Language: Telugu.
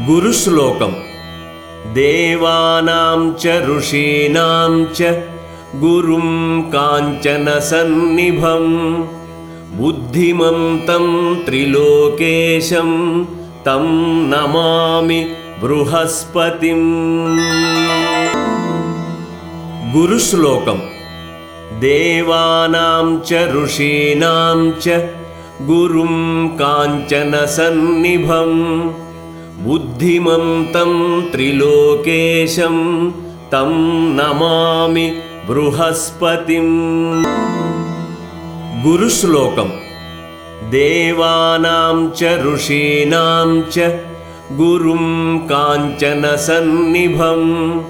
గురుశ్లోకం దేవానాం చ ఋషీణాం చ గురుం కాంచనసన్నిభం బుద్ధిమంతం త్రిలోకేశం తం నమామి బృహస్పతిం గురుశ్లోకం దేవానాం చ ఋషీణాం చ గురుం కాంచనసన్నిభం బుద్ధిమంతం త్రిలోకేశం తం నమామి బృహస్పతిం గురుశ్లోకం దేవానాం చ ఋషీణాం చ గురుం కాంచనసన్నిభం